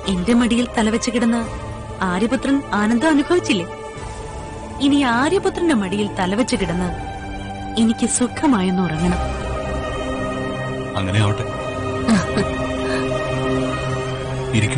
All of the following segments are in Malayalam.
എന്റെ മടിയിൽ തലവെച്ച് കിടന്ന് ആര്യപുത്രൻ ആനന്ദം അനുഭവിച്ചില്ലേ ഇനി ആര്യപുത്രന്റെ മടിയിൽ തലവെച്ച് കിടന്ന് എനിക്ക് സുഖമായൊന്ന് ഉറങ്ങണം അങ്ങനെ ആവട്ടെ ഇരിക്കൂ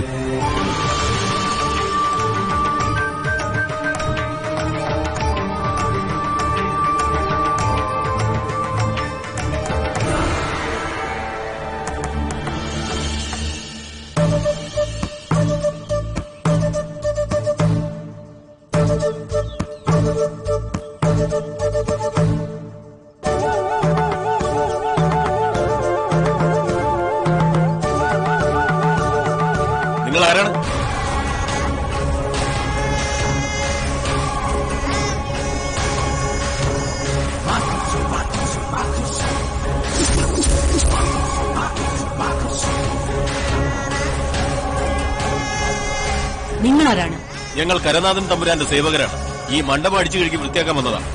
നിങ്ങൾ ആരാണ് നിങ്ങളാരാണ് ഞങ്ങൾ കരനാഥൻ തമ്പുരാന്റെ സേവകരാണ് ഈ മണ്ഡപം അടിച്ചു കഴുകി വൃത്തിയാക്കാൻ വന്നതാണ്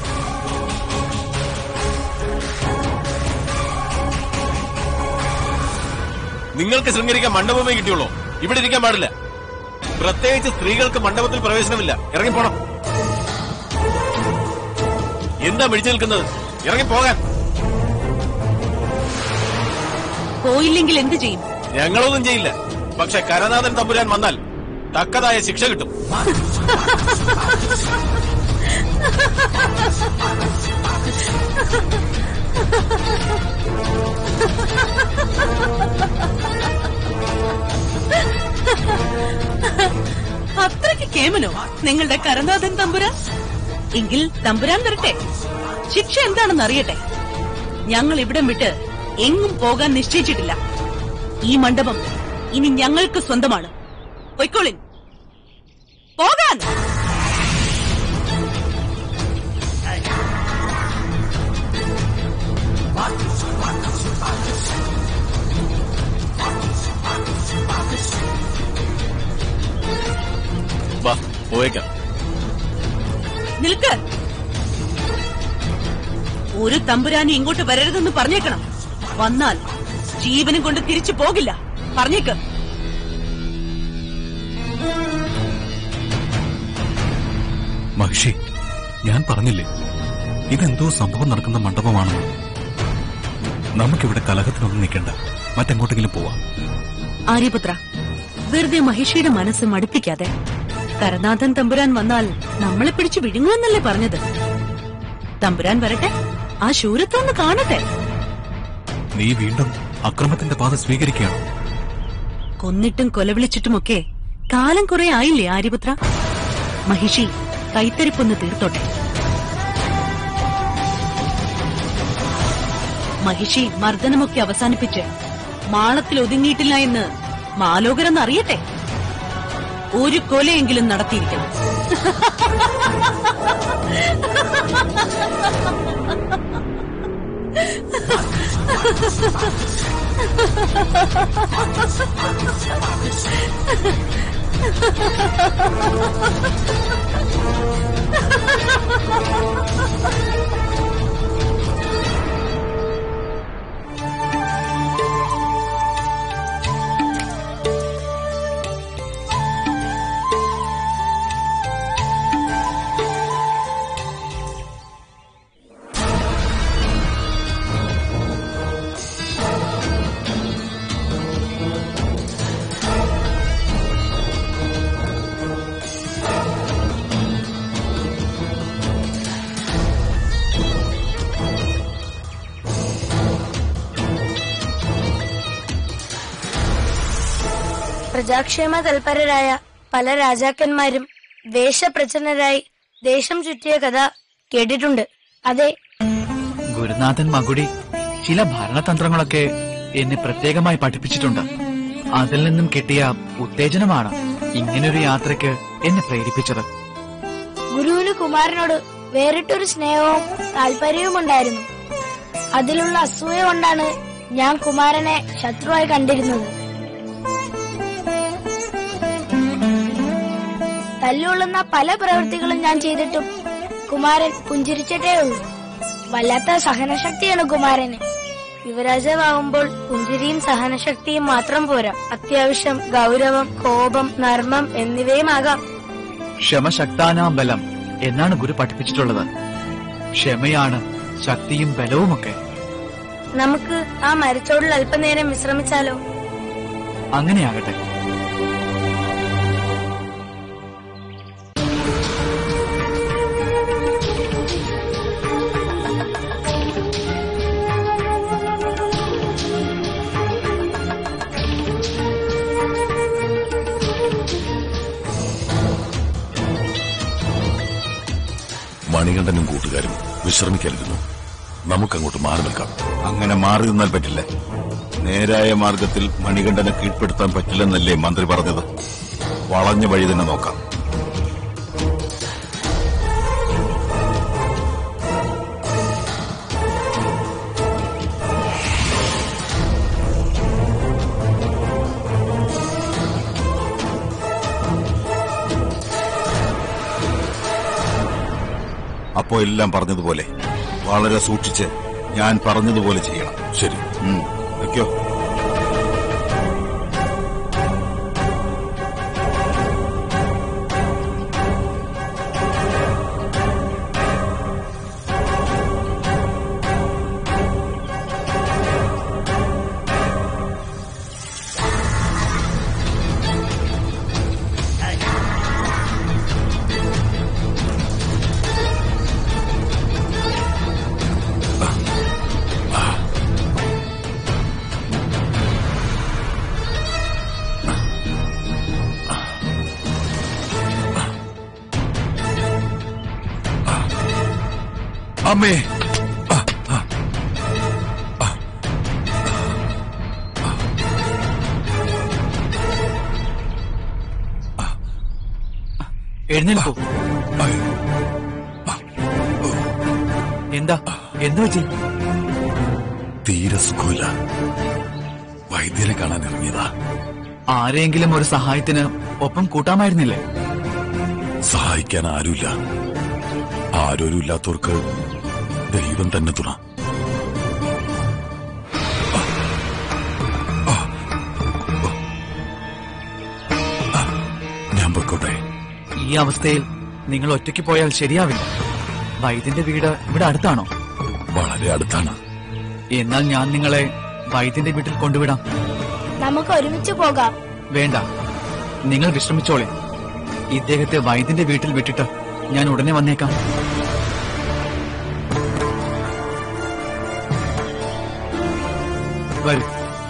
നിങ്ങൾക്ക് ശൃംഗരിക്കാൻ മണ്ഡപമേ കിട്ടിയുള്ളൂ ഇവിടെ ഇരിക്കാൻ പാടില്ല പ്രത്യേകിച്ച് സ്ത്രീകൾക്ക് മണ്ഡപത്തിൽ പ്രവേശനമില്ല ഇറങ്ങിപ്പോണം എന്താ മിടിച്ചു നിൽക്കുന്നത് ഇറങ്ങിപ്പോകാൻ പോയില്ലെങ്കിൽ എന്ത് ചെയ്യും ഞങ്ങളൊന്നും ചെയ്യില്ല പക്ഷെ കരനാഥൻ തമ്പുരാൻ വന്നാൽ തക്കതായ ശിക്ഷ കിട്ടും അത്രയ്ക്ക് കേമനോ നിങ്ങളുടെ കരനാഥൻ തമ്പുരാൻ എങ്കിൽ തമ്പുരാൻ വരട്ടെ ശിക്ഷ എന്താണെന്ന് അറിയട്ടെ ഞങ്ങൾ ഇവിടം വിട്ട് എങ്ങും പോകാൻ നിശ്ചയിച്ചിട്ടില്ല ഈ മണ്ഡപം ഇനി ഞങ്ങൾക്ക് സ്വന്തമാണ് പൊയ്ക്കോളിൻ പോകാൻ വാ പോയേക്കാം നിൽക്ക് ഒരു തമ്പുരാനും ഇങ്ങോട്ട് വരരുതെന്ന് പറഞ്ഞേക്കണം വന്നാൽ ജീവനും കൊണ്ട് തിരിച്ചു പോകില്ല പറഞ്ഞേക്ക് മഹിഷി ഞാൻ പറഞ്ഞില്ലേ ഇതെന്തോ സംഭവം നടക്കുന്ന മണ്ഡപമാണെന്ന് നമുക്കിവിടെ കലഹത്തിനൊന്നും നിൽക്കണ്ട മറ്റെങ്ങോട്ടെങ്കിലും പോവാം ആര്യപുത്ര വെറുതെ മഹിഷിയുടെ മനസ്സ് മടുപ്പിക്കാതെ കരനാഥൻ തമ്പുരാൻ വന്നാൽ നമ്മളെ പിടിച്ചു വിഴുങ്ങുമെന്നല്ലേ പറഞ്ഞത് തമ്പുരാൻ വരട്ടെ ആ ശൂരത്വം ഒന്ന് കാണട്ടെ നീ വീണ്ടും അക്രമത്തിന്റെ പാത സ്വീകരിക്കുകയാണോ കൊന്നിട്ടും കൊലവിളിച്ചിട്ടുമൊക്കെ കാലം കുറെ ആയില്ലേ ആര്യപുത്ര മഹിഷി കൈത്തരിപ്പൊന്ന് തീർത്തോട്ടെ മഹിഷി മർദ്ദനമൊക്കെ അവസാനിപ്പിച്ച് മാളത്തിൽ ഒതുങ്ങിയിട്ടില്ല എന്ന് മാലോകരെന്ന് അറിയട്ടെ ഒരു കൊലയെങ്കിലും നടത്തിയിരിക്കണം പ്രജാക്ഷേമ തൽപരരായ പല രാജാക്കന്മാരും വേഷപ്രച്ഛന്നരായി ദേശം ചുറ്റിയ കഥ കേട്ടിട്ടുണ്ട് അതെ ഗുരുനാഥൻ മകുടി ചില ഭരണതന്ത്രങ്ങളൊക്കെ എന്നെ പ്രത്യേകമായി പഠിപ്പിച്ചിട്ടുണ്ട് അതിൽ നിന്നും കിട്ടിയ ഉത്തേജനമാണ് ഇങ്ങനൊരു യാത്രയ്ക്ക് എന്നെ പ്രേരിപ്പിച്ചത് ഗുരുവിന് കുമാരനോട് വേറിട്ടൊരു സ്നേഹവും താല്പര്യവും ഉണ്ടായിരുന്നു അതിലുള്ള അസൂയ കൊണ്ടാണ് ഞാൻ കുമാരനെ ശത്രുവായി കണ്ടിരുന്നത് തല്ലുകൊള്ളുന്ന പല പ്രവൃത്തികളും ഞാൻ ചെയ്തിട്ടും കുമാരൻ പുഞ്ചിരിച്ചിട്ടേ ഉള്ളൂ വല്ലാത്ത സഹനശക്തിയാണ് കുമാരന് യുവരാജാവാകുമ്പോൾ പുഞ്ചിരിയും സഹനശക്തിയും മാത്രം പോരാ അത്യാവശ്യം ഗൗരവം കോപം നർമ്മം എന്നിവയുമാകാം ക്ഷമശക്താനാം ബലം എന്നാണ് ഗുരു പഠിപ്പിച്ചിട്ടുള്ളത് ക്ഷമയാണ് ശക്തിയും ബലവുമൊക്കെ നമുക്ക് ആ മരച്ചോടിൽ അല്പനേരം വിശ്രമിച്ചാലോ അങ്ങനെയാകട്ടെ മണികണ്ഠനും കൂട്ടുകാരും വിശ്രമിക്കലിരുന്നു നമുക്കങ്ങോട്ട് മാറി നിൽക്കാം അങ്ങനെ മാറി നിന്നാൽ പറ്റില്ല നേരായ മാർഗത്തിൽ മണികണ്ഠനെ കീഴ്പ്പെടുത്താൻ പറ്റില്ലെന്നല്ലേ മന്ത്രി പറഞ്ഞത് വളഞ്ഞ വഴി തന്നെ നോക്കാം അപ്പോ എല്ലാം പറഞ്ഞതുപോലെ വളരെ സൂക്ഷിച്ച് ഞാൻ പറഞ്ഞതുപോലെ ചെയ്യണം ശരി വയ്ക്കോ അമ്മേ എഴുന്നേൽക്കൂ എന്താ എന്തു പറ്റി തീരെ സുഖമില്ല വൈദ്യരെ കാണാൻ ഇറങ്ങിയതാ ആരെങ്കിലും ഒരു സഹായത്തിന് ഒപ്പം കൂട്ടാമായിരുന്നില്ലേ സഹായിക്കാൻ ആരുമില്ല ആരോരും ഇല്ലാത്തവർക്ക് ദൈവം തന്നെ തുണ ഞാൻ പൊയ്ക്കോട്ടെ ഈ അവസ്ഥയിൽ നിങ്ങൾ ഒറ്റയ്ക്ക് പോയാൽ ശരിയാവില്ല വൈദ്യന്റെ വീട് ഇവിടെ അടുത്താണോ വളരെ അടുത്താണ് എന്നാൽ ഞാൻ നിങ്ങളെ വൈദ്യന്റെ വീട്ടിൽ കൊണ്ടുവിടാം നമുക്ക് ഒരുമിച്ച് പോകാം വേണ്ട നിങ്ങൾ വിശ്രമിച്ചോളെ ഇദ്ദേഹത്തെ വൈദ്യന്റെ വീട്ടിൽ വിട്ടിട്ട് ഞാൻ ഉടനെ വന്നേക്കാം വരൂ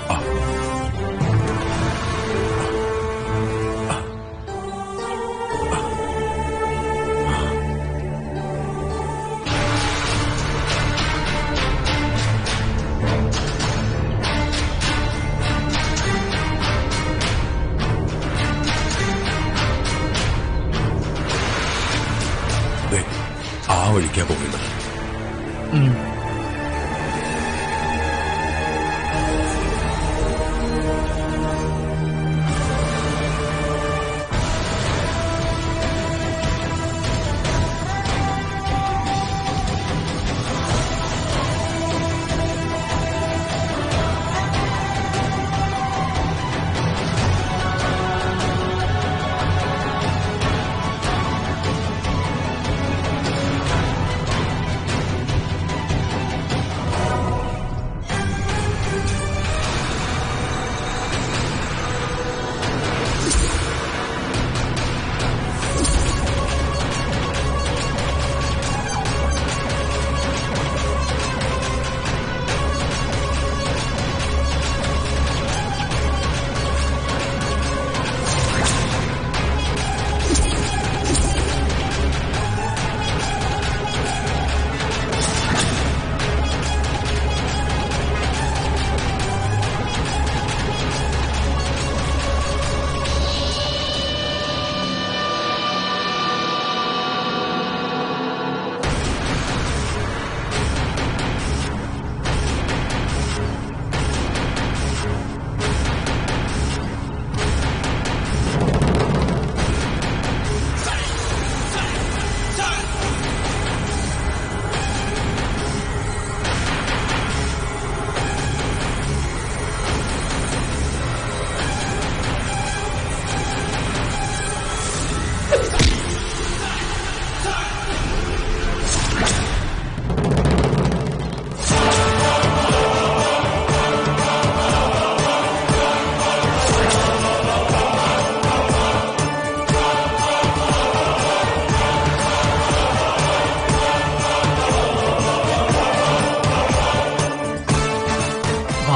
ദേ, ആ വഴിക്കാ പോകേണ്ടത് ഉം.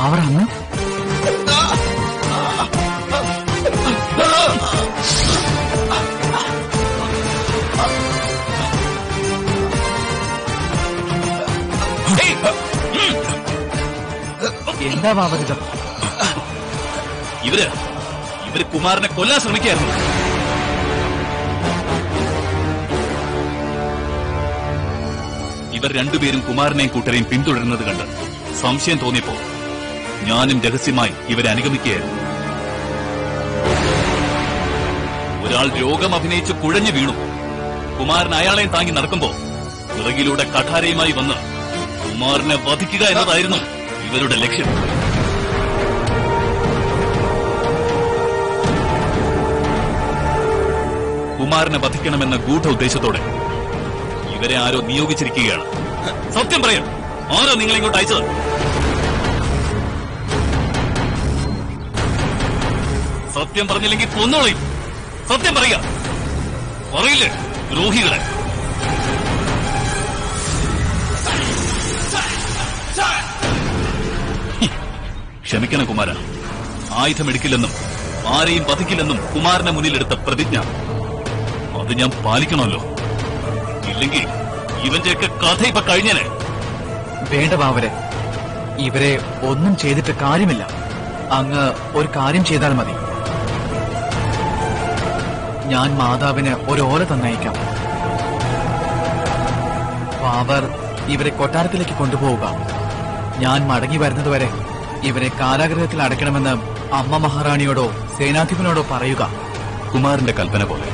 ബാവർ അന്ന് എന്താ ബാബരിതം ഇവര് ഇവര് കുമാരനെ കൊല്ലാൻ ശ്രമിക്കായിരുന്നു ഇവർ രണ്ടുപേരും കുമാരനെയും കൂട്ടരെയും പിന്തുടരുന്നത് കണ്ട് സംശയം തോന്നിയപ്പോ ഞാനും രഹസ്യമായി ഇവരെ അനുഗമിക്കുകയായിരുന്നു ഒരാൾ രോഗം അഭിനയിച്ച് കുഴഞ്ഞു വീണു കുമാരൻ അയാളെയും താങ്ങി നടക്കുമ്പോ പിറകിലൂടെ കഠാരയുമായി വന്ന് കുമാരനെ വധിക്കുക എന്നതായിരുന്നു ഇവരുടെ ലക്ഷ്യം കുമാരനെ വധിക്കണമെന്ന ഗൂഢ ഉദ്ദേശത്തോടെ ഇവരെ ആരോ നിയോഗിച്ചിരിക്കുകയാണ് സത്യം പറയാം ആരോ നിങ്ങൾ ഇങ്ങോട്ട് അയച്ചത് സത്യം പറഞ്ഞില്ലെങ്കിൽ കൊന്നോളയും സത്യം പറയുക പറയില്ലേ ദ്രോഹികളെ ഹി, ക്ഷമിക്കണം കുമാര ആയുധമെടുക്കില്ലെന്നും ആരെയും വധിക്കില്ലെന്നും കുമാരനെ മുന്നിലെടുത്ത പ്രതിജ്ഞ അത് ഞാൻ പാലിക്കണമല്ലോ ഇല്ലെങ്കിൽ ഇവന്റെയൊക്കെ കഥ ഇപ്പൊ കഴിഞ്ഞനെ വേണ്ട ബാവരെ ഇവരെ ഒന്നും ചെയ്തിട്ട് കാര്യമില്ല അങ്ങ് ഒരു കാര്യം ചെയ്താൽ മതി ഞാൻ മാതാവിന് ഒരു ഓല തന്നയക്കാം ബാബർ ഇവരെ കൊട്ടാരത്തിലേക്ക് കൊണ്ടുപോവുക ഞാൻ മടങ്ങി വരുന്നതുവരെ ഇവരെ കാരാഗ്രഹത്തിൽ അടയ്ക്കണമെന്ന് അമ്മ മഹാറാണിയോടോ സേനാധിപനോടോ പറയുക കുമാരന്റെ കൽപ്പന പോലെ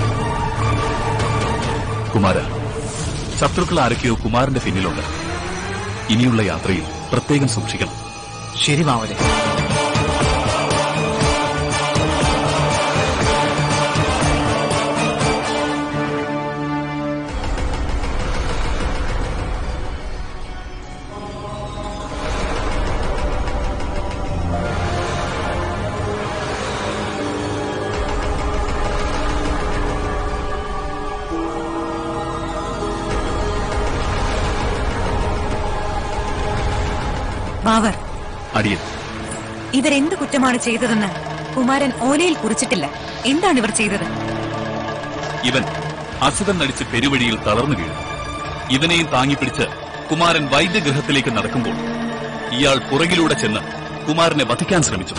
കുമാര ശത്രുക്കൾ ആരൊക്കെയോ കുമാരന്റെ പിന്നിലുണ്ട് ഇനിയുള്ള യാത്രയിൽ പ്രത്യേകം സൂക്ഷിക്കണം ശരി ബാവരെ ബാവർ അടിയൻ ഇവരെന്ത് കുറ്റമാണ് ചെയ്തതെന്ന് കുമാരൻ ഓലയിൽ കുറിച്ചിട്ടില്ല എന്താണ് ഇവർ ചെയ്തത് ഇവൻ അസുഖം നടിച്ച് പെരുവഴിയിൽ തളർന്നു വീണു ഇവനെയും താങ്ങിപ്പിടിച്ച് കുമാരൻ വൈദ്യഗൃഹത്തിലേക്ക് നടക്കുമ്പോൾ ഇയാൾ പുറകിലൂടെ ചെന്ന് കുമാരനെ വധിക്കാൻ ശ്രമിച്ചു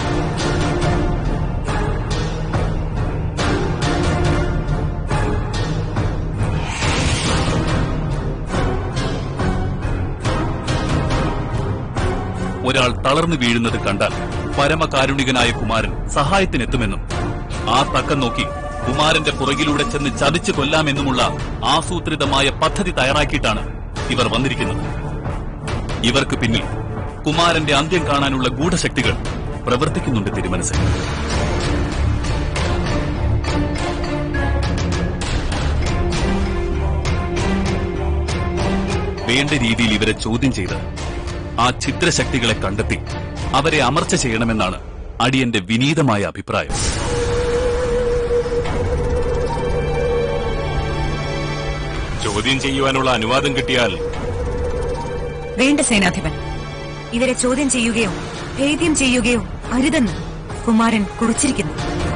ഒരാൾ തളർന്നു വീഴുന്നത് കണ്ടാൽ പരമകാരുണികനായ കുമാരൻ സഹായത്തിനെത്തുമെന്നും ആ തക്കം നോക്കി കുമാരന്റെ പുറകിലൂടെ ചെന്ന് ചതിച്ചു കൊല്ലാമെന്നുമുള്ള ആസൂത്രിതമായ പദ്ധതി തയ്യാറാക്കിയിട്ടാണ് ഇവർ വന്നിരിക്കുന്നത് ഇവർക്ക് പിന്നിൽ കുമാരന്റെ അന്ത്യം കാണാനുള്ള ഗൂഢശക്തികൾ പ്രവർത്തിക്കുന്നുണ്ട് തിരുമനസ്സിൽ വേണ്ട രീതിയിൽ ഇവരെ ചോദ്യം ചെയ്ത് ആ ചിത്രശക്തികളെ കണ്ടെത്തി അവരെ അമർച്ച ചെയ്യണമെന്നാണ് അടിയന്റെ വിനീതമായ അഭിപ്രായം ചോദ്യം ചെയ്യുവാനുള്ള അനുവാദം കിട്ടിയാൽ വേണ്ട സേനാധിപൻ ഇവരെ ചോദ്യം ചെയ്യുകയോ ഭേദ്യം ചെയ്യുകയോ അരുതെന്ന് കുമാരൻ കുറിച്ചിരിക്കുന്നു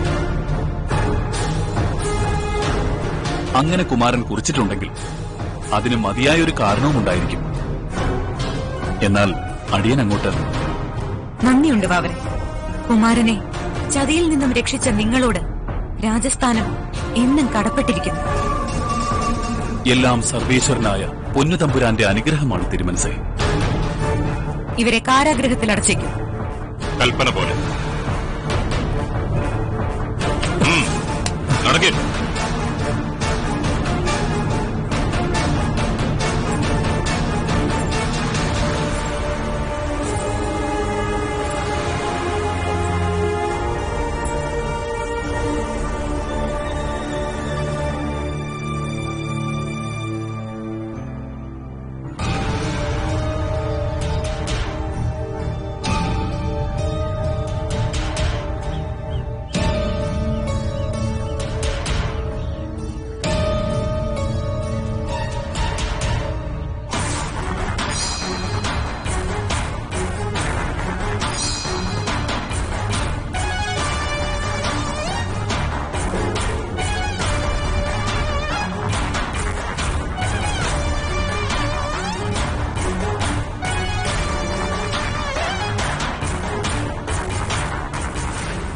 അങ്ങനെ കുമാരൻ കുറിച്ചിട്ടുണ്ടെങ്കിൽ അതിന് മതിയായ ഒരു കാരണവും ഉണ്ടായിരിക്കും എന്നാൽ അടിയൻ അങ്ങോട്ട് നന്ദിയുണ്ട് ബാവരെ കുമാരനെ ചതിയിൽ നിന്നും രക്ഷിച്ച നിങ്ങളോട് രാജസ്ഥാനം എന്നും കടപ്പെട്ടിരിക്കുന്നു എല്ലാം സർവേശ്വരനായ പൊന്നുതമ്പുരാന്റെ അനുഗ്രഹമാണ് തിരുമനസേ ഇവരെ കാരാഗ്രഹത്തിൽ അടച്ചേക്കും കൽപ്പന പോലെ ഉം, നടക്ക്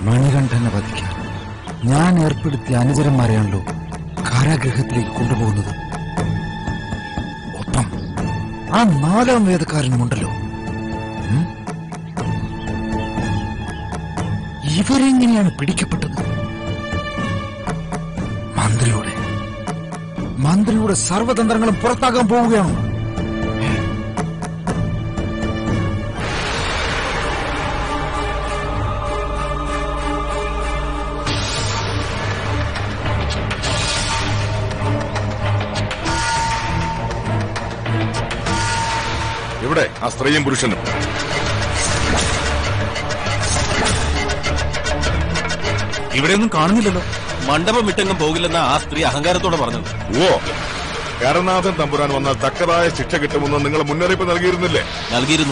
മണികണ്ഠനെ വധിക്കാൻ ഞാൻ ഏർപ്പെടുത്തിയ അനുചരന്മാരെയാണല്ലോ കാരാഗൃഹത്തിലേക്ക് കൊണ്ടുപോകുന്നത് ഒപ്പം ആ നാലാം വേദക്കാരനുമുണ്ടല്ലോ ഉം? ഇവരെങ്ങനെയാണ് പിടിക്കപ്പെട്ടത് മന്ത്രിയുടെ മന്ത്രിയുടെ സർവതന്ത്രങ്ങളും പുറത്താകാൻ പോവുകയാണോ ഇവിടെ ആ സ്ത്രീയും പുരുഷനും ഇവിടെയൊന്നും കാണുന്നില്ലല്ലോ മണ്ഡപം വിട്ടെങ്ങും പോകില്ലെന്ന ആ സ്ത്രീ അഹങ്കാരത്തോടെ പറഞ്ഞത് ഓ കരനാഥൻ തമ്പുരാൻ വന്നാൽ തക്കതായ ശിക്ഷ കിട്ടുമെന്ന് നിങ്ങൾ മുന്നറിയിപ്പ് നൽകിയിരുന്നില്ലേ നൽകിയിരുന്നു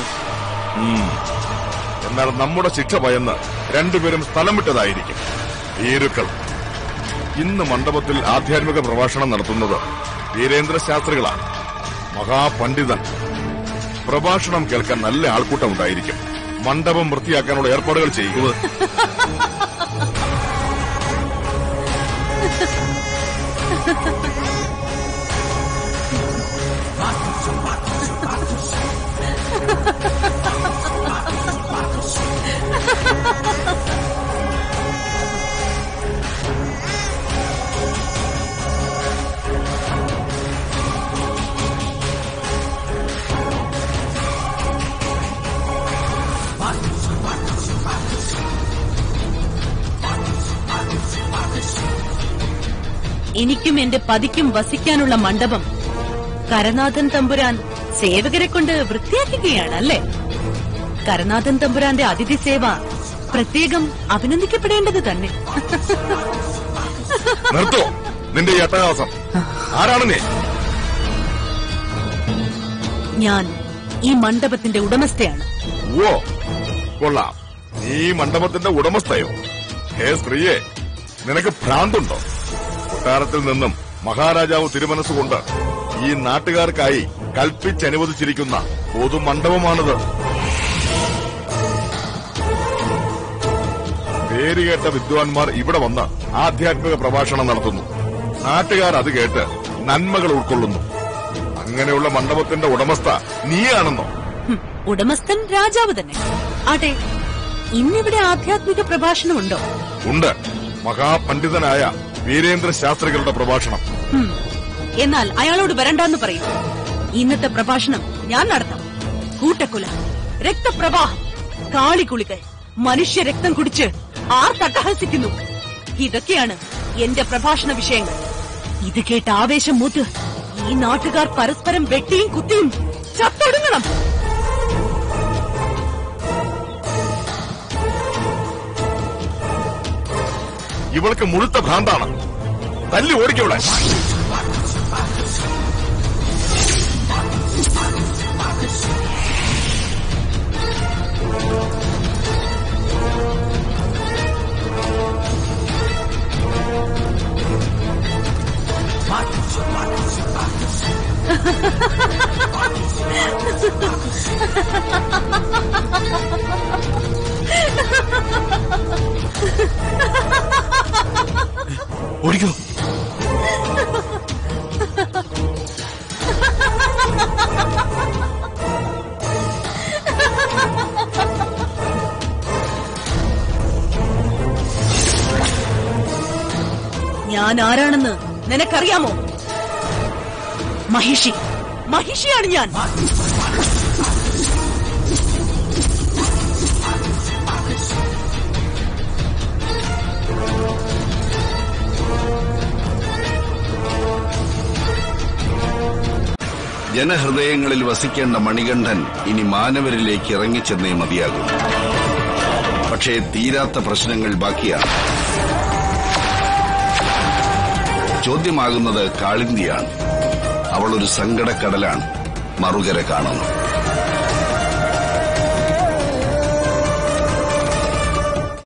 എന്നാൽ നമ്മുടെ ശിക്ഷ ഭയന്ന് രണ്ടുപേരും സ്ഥലം വിട്ടതായിരിക്കും ഭീരുക്കൾ ഇന്ന് മണ്ഡപത്തിൽ ആധ്യാത്മിക പ്രഭാഷണം നടത്തുന്നത് വീരേന്ദ്ര ശാസ്ത്രികളാണ് മഹാപണ്ഡിതൻ പ്രഭാഷണം കേൾക്കാൻ നല്ല ആൾക്കൂട്ടം ഉണ്ടായിരിക്കും മണ്ഡപം വൃത്തിയാക്കാനുള്ള ഏർപ്പാടുകൾ ചെയ്യുക എനിക്കും എന്റെ പതിക്കും വസിക്കാനുള്ള മണ്ഡപം കരനാഥൻ തമ്പുരാൻ സേവകരെ കൊണ്ട് വൃത്തിയാക്കുകയാണ് അല്ലേ കരനാഥൻ തമ്പുരാന്റെ അതിഥി സേവ പ്രത്യേകം അഭിനന്ദിക്കപ്പെടേണ്ടത് തന്നെ നിർത്തോ നിന്റെ ഈ അട്ടഹാസം ആരാണ് നീ ഞാൻ ഈ മണ്ഡപത്തിന്റെ ഉടമസ്ഥയാണ് ഓ കൊള്ളാം നീ മണ്ഡപത്തിന്റെ ഉടമസ്ഥയോ ഹേ സ്ത്രീയെ നിനക്ക് ഭ്രാന്തുണ്ടോ കൊട്ടാരത്തിൽ നിന്നും മഹാരാജാവ് തിരുമനസ്സുകൊണ്ട് ഈ നാട്ടുകാർക്കായി കൽപ്പിച്ചനുവദിച്ചിരിക്കുന്ന പൊതുമണ്ഡപമാണിത് പേരുകേട്ട വിദ്വാൻമാർ ഇവിടെ വന്ന് ആധ്യാത്മിക പ്രഭാഷണം നടത്തുന്നു നാട്ടുകാർ അത് കേട്ട് നന്മകൾ ഉൾക്കൊള്ളുന്നു അങ്ങനെയുള്ള മണ്ഡപത്തിന്റെ ഉടമസ്ഥ നീയാണെന്നോ ഹും, ഉടമസ്ഥൻ രാജാവ് തന്നെ ആട്ടെ ഇന്നിവിടെ ആധ്യാത്മിക പ്രഭാഷണമുണ്ടോ ഉണ്ട് മഹാപണ്ഡിതനായ വീരേന്ദ്ര ശാസ്ത്രികളുടെ പ്രഭാഷണം ഹും, എന്നാൽ അയാളോട് വരണ്ടെന്ന് പറയൂ ഇന്നത്തെ പ്രഭാഷണം ഞാൻ നടത്താം കൂട്ടക്കൊല രക്തപ്രവാഹം കാളികുളികൾ മനുഷ്യ രക്തം കുടിച്ച് ആർ തട്ടഹസിക്കുന്നു ഇതൊക്കെയാണ് എന്റെ പ്രഭാഷണ വിഷയങ്ങൾ ഇത് കേട്ട് ആവേശം മൂത്ത് ഈ നാട്ടുകാർ പരസ്പരം വെട്ടിയും കുത്തിയും ചത്തൊടുങ്ങണം ഇവൾക്ക് മുഴുത്ത ഭ്രാന്താണ് തല്ലി ഓടിക്കവിടെ ഓടിക്കോ ഞാൻ ആരാണെന്ന് നിനക്കറിയാമോ മഹിഷി മഹിഷിയാണ് ഞാൻ ജനഹൃദയങ്ങളിൽ വസിക്കേണ്ട മണികണ്ഠൻ ഇനി മാനവരിലേക്ക് ഇറങ്ങിച്ചെന്നേ മതിയാകൂ പക്ഷേ തീരാത്ത പ്രശ്നങ്ങൾ ബാക്കിയാണ് ചോദ്യമാകുന്നത് കാളിന്തിയാണ് അവൾ ഒരു സങ്കടക്കടലാണ് മറുകര കാണുന്നു